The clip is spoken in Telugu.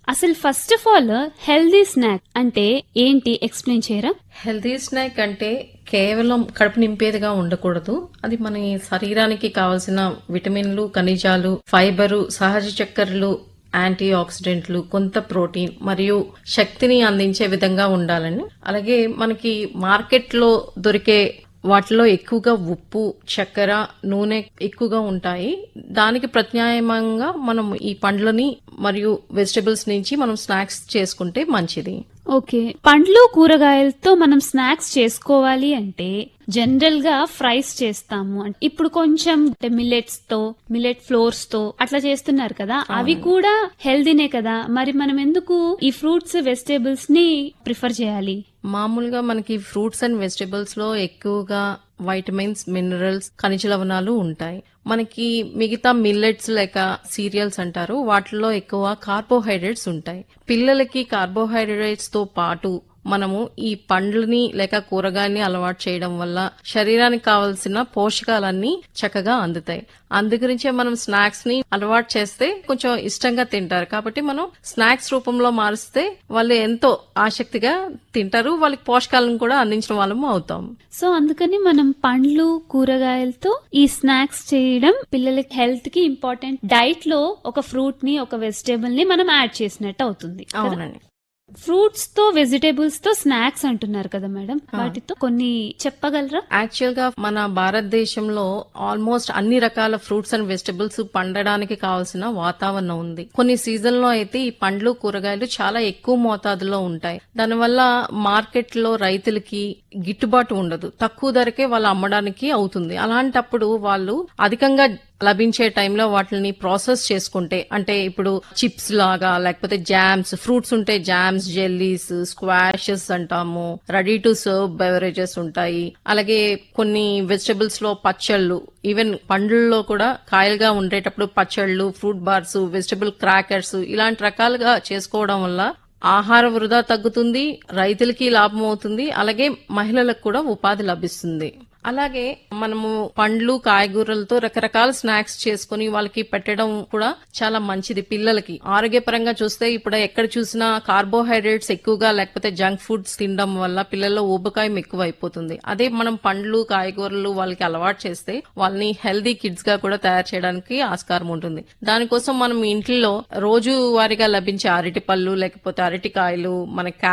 అసలు first of all healthy snack అంటే ఏంటి ఎక్స్ప్లెయిన్ చేయరా హెల్తీ స్నాక్ అంటే కేవలం కడుపు నింపేదిగా ఉండకూడదు అది మన శరీరానికి కావలసిన విటమిన్లు ఖనిజాలు ఫైబరు సహజ చక్కెరలు యాంటీ ఆక్సిడెంట్లు కొంత ప్రోటీన్ మరియు శక్తిని అందించే విధంగా ఉండాలని అలాగే మనకి మార్కెట్లో దొరికే వాటిలో ఎక్కువగా ఉప్పు చక్కెర నూనె ఎక్కువగా ఉంటాయి దానికి ప్రత్యామ్నాయంగా మనం ఈ పండ్లని మరియు వెజిటబుల్స్ నుంచి మనం స్నాక్స్ చేసుకుంటే మంచిది ఓకే పండ్లు కూరగాయలతో మనం స్నాక్స్ చేసుకోవాలి అంటే జనరల్ గా ఫ్రైస్ చేస్తాము అంటే ఇప్పుడు కొంచెం మిల్లెట్స్ తో మిల్లెట్ ఫ్లోర్స్ తో అట్లా చేస్తున్నారు కదా అవి కూడా హెల్దీనే కదా మరి మనం ఎందుకు ఈ ఫ్రూట్స్ వెజిటేబుల్స్ ని ప్రిఫర్ చేయాలి మామూలుగా మనకి ఫ్రూట్స్ అండ్ వెజిటబుల్స్ లో ఎక్కువగా వైటమిన్స్ మినరల్స్ ఖనిజ లవణాలు ఉంటాయి మనకి మిగతా మిల్లెట్స్ లేక సీరియల్స్ అంటారు వాటిలో ఎక్కువ కార్బోహైడ్రేట్స్ ఉంటాయి పిల్లలకి కార్బోహైడ్రేట్స్ తో పాటు మనము ఈ పండ్లని లేక కూరగాయల్ని అలవాటు చేయడం వల్ల శరీరానికి కావలసిన పోషకాలన్నీ చక్కగా అందుతాయి అందుగురించే మనం స్నాక్స్ ని అలవాటు చేస్తే కొంచెం ఇష్టంగా తింటారు కాబట్టి మనం స్నాక్స్ రూపంలో మారుస్తే వాళ్ళు ఎంతో ఆసక్తిగా తింటారు వాళ్ళకి పోషకాలను కూడా అందించిన వాళ్ళము అవుతాం సో అందుకని మనం పండ్లు కూరగాయలతో ఈ స్నాక్స్ చేయడం పిల్లలకి హెల్త్ కి ఇంపార్టెంట్ డైట్ లో ఒక ఫ్రూట్ ని ఒక వెజిటేబుల్ ని మనం యాడ్ చేసినట్టు అవుతుంది అవునండి ఫ్రూట్స్ తో వెజిటేబుల్స్ తో స్నాక్స్ అంటున్నారు కదా మేడం వాటితో కొన్ని చెప్పగలరా యాక్చువల్ గా మన భారతదేశంలో ఆల్మోస్ట్ అన్ని రకాల ఫ్రూట్స్ అండ్ వెజిటబుల్స్ పండడానికి కావాల్సిన వాతావరణం ఉంది కొన్ని సీజన్ లో అయితే ఈ పండ్లు కూరగాయలు చాలా ఎక్కువ మోతాదులో ఉంటాయి దానివల్ల మార్కెట్ లో రైతులకి గిట్టుబాటు ఉండదు తక్కువ ధరకే వాళ్ళు అమ్మడానికి అవుతుంది అలాంటప్పుడు వాళ్ళు అధికంగా లభించే టైంలో వాటిని ప్రాసెస్ చేసుకుంటే అంటే ఇప్పుడు చిప్స్ లాగా లేకపోతే జామ్స్ ఫ్రూట్స్ ఉంటే జామ్స్ జెల్లీస్ స్క్వాషెస్ అంటాము రెడీ టు సర్వ్ బెవరేజెస్ ఉంటాయి అలాగే కొన్ని వెజిటబుల్స్ లో పచ్చళ్ళు ఈవెన్ పండ్లలో కూడా కాయలుగా ఉండేటప్పుడు పచ్చళ్ళు ఫ్రూట్ బార్స్ వెజిటబుల్ క్రాకర్స్ ఇలాంటి రకాలుగా చేసుకోవడం వల్ల ఆహార వృధా తగ్గుతుంది రైతులకి లాభం అవుతుంది అలాగే మహిళలకు కూడా ఉపాధి లభిస్తుంది అలాగే మనము పండ్లు కాయగూరలతో రకరకాల స్నాక్స్ చేసుకుని వాళ్ళకి పెట్టడం కూడా చాలా మంచిది పిల్లలకి ఆరోగ్యపరంగా చూస్తే ఇప్పుడు ఎక్కడ చూసినా కార్బోహైడ్రేట్స్ ఎక్కువగా లేకపోతే జంక్ ఫుడ్స్ తినడం వల్ల పిల్లల్లో ఊబకాయం ఎక్కువ అయిపోతుంది అదే మనం పండ్లు కాయగూరలు వాళ్ళకి అలవాటు చేస్తే వాళ్ళని హెల్దీ కిడ్స్ గా కూడా తయారు చేయడానికి ఆస్కారం ఉంటుంది దానికోసం మనం ఇంట్లో రోజు వారిగా లభించే అరటి పళ్ళు లేకపోతే అరటికాయలు మన